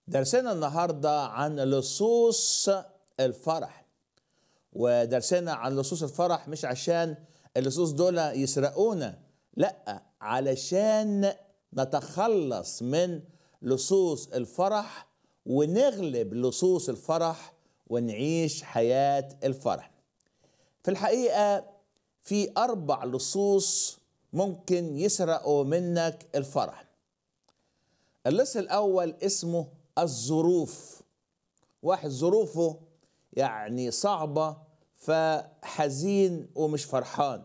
درسنا النهارده عن لصوص الفرح ودرسنا عن لصوص الفرح مش عشان اللصوص دول يسرقونا لا علشان نتخلص من لصوص الفرح ونغلب لصوص الفرح ونعيش حياة الفرح في الحقيقة في أربع لصوص ممكن يسرقوا منك الفرح اللص الأول اسمه الظروف واحد ظروفه يعني صعبة فحزين ومش فرحان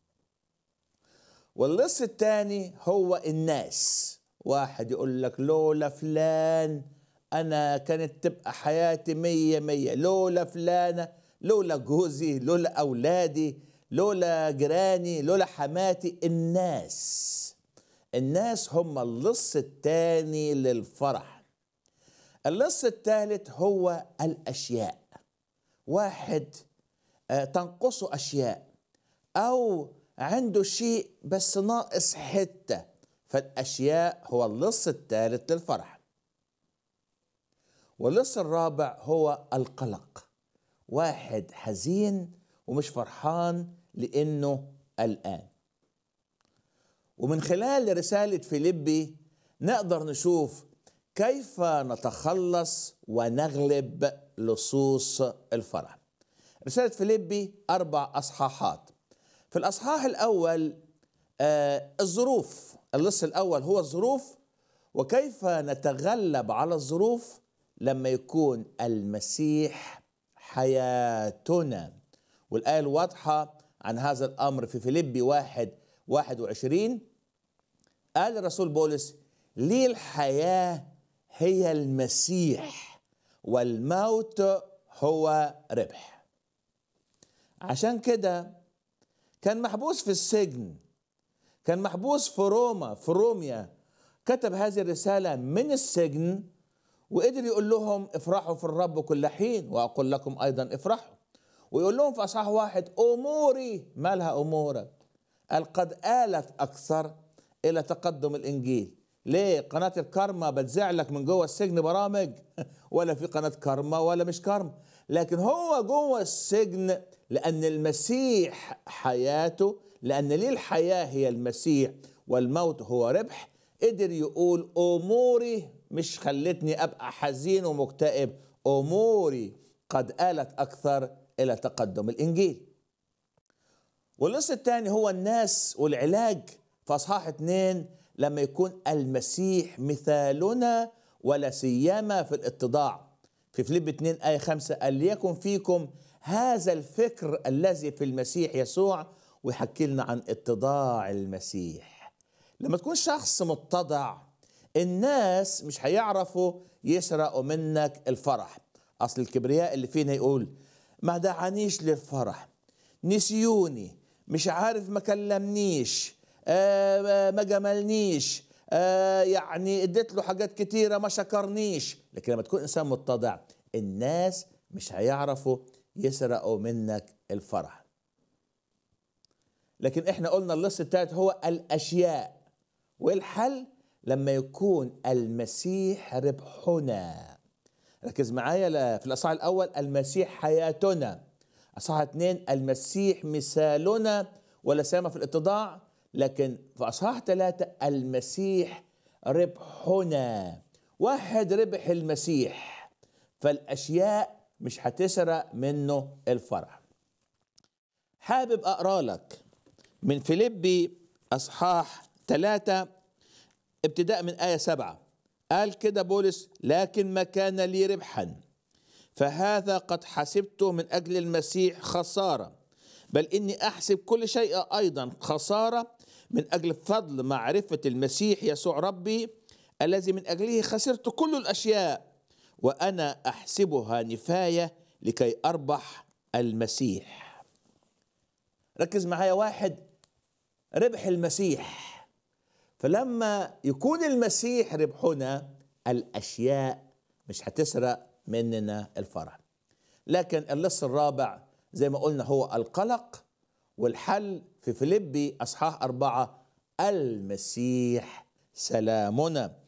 واللص الثاني هو الناس واحد يقول لك لولا فلان أنا كانت تبقى حياتي مية مية لولا فلانة لولا جوزي لولا أولادي لولا جيراني لولا حماتي الناس الناس هم اللص الثاني للفرح اللص الثالث هو الأشياء واحد آه، تنقصه أشياء أو عنده شيء بس ناقص حتة فالأشياء هو اللص الثالث للفرح واللص الرابع هو القلق واحد حزين ومش فرحان لأنه قلقان ومن خلال رسالة فيليبي نقدر نشوف كيف نتخلص ونغلب لصوص الفرح رسالة فيليبي أربع أصحاحات في الأصحاح الأول آه الظروف اللص الأول هو الظروف وكيف نتغلب على الظروف لما يكون المسيح حياتنا والآية الواضحة عن هذا الأمر في فيليبي واحد واحد وعشرين قال الرسول بولس لي الحياة هي المسيح والموت هو ربح عشان كده كان محبوس في السجن كان محبوس في روما في روميا كتب هذه الرسالة من السجن وقدر يقول لهم افرحوا في الرب كل حين وأقول لكم أيضا افرحوا ويقول لهم في أصحاح واحد أموري مالها أمورك قال قد آلت أكثر إلى تقدم الإنجيل ليه قناة الكارما بتذيع لك من جوه السجن برامج ولا في قناة كارما ولا مش كارما لكن هو جوه السجن لأن المسيح حياته لأن ليه الحياة هي المسيح والموت هو ربح قدر يقول أموري مش خلتني أبقى حزين ومكتئب أموري قد آلت أكثر إلى تقدم الإنجيل والنص الثاني هو الناس والعلاج في اصحاح اثنين لما يكون المسيح مثالنا ولا سيما في الاتضاع في فيليب 2 آية 5 قال ليكن فيكم هذا الفكر الذي في المسيح يسوع ويحكي لنا عن اتضاع المسيح لما تكون شخص متضع الناس مش هيعرفوا يسرقوا منك الفرح اصل الكبرياء اللي فينا يقول ما دعانيش للفرح نسيوني مش عارف ما كلمنيش آه ما جملنيش آه يعني اديت له حاجات كتيره ما شكرنيش لكن لما تكون انسان متضع الناس مش هيعرفوا يسرقوا منك الفرح لكن احنا قلنا اللص الثالث هو الاشياء والحل لما يكون المسيح ربحنا ركز معايا في الاصحاح الاول المسيح حياتنا اصحاح اثنين المسيح مثالنا ولا سامة في الاتضاع لكن في اصحاح ثلاثة المسيح ربحنا واحد ربح المسيح فالاشياء مش هتسرق منه الفرح حابب اقرا لك من فيليبي اصحاح ثلاثة ابتداء من آية سبعة قال كده بولس لكن ما كان لي ربحا فهذا قد حسبته من اجل المسيح خساره بل اني احسب كل شيء ايضا خساره من اجل فضل معرفه المسيح يسوع ربي الذي من اجله خسرت كل الاشياء وانا احسبها نفايه لكي اربح المسيح ركز معايا واحد ربح المسيح فلما يكون المسيح ربحنا الاشياء مش هتسرق مننا الفرح لكن اللص الرابع زي ما قلنا هو القلق والحل في فيليبي أصحاح أربعة المسيح سلامنا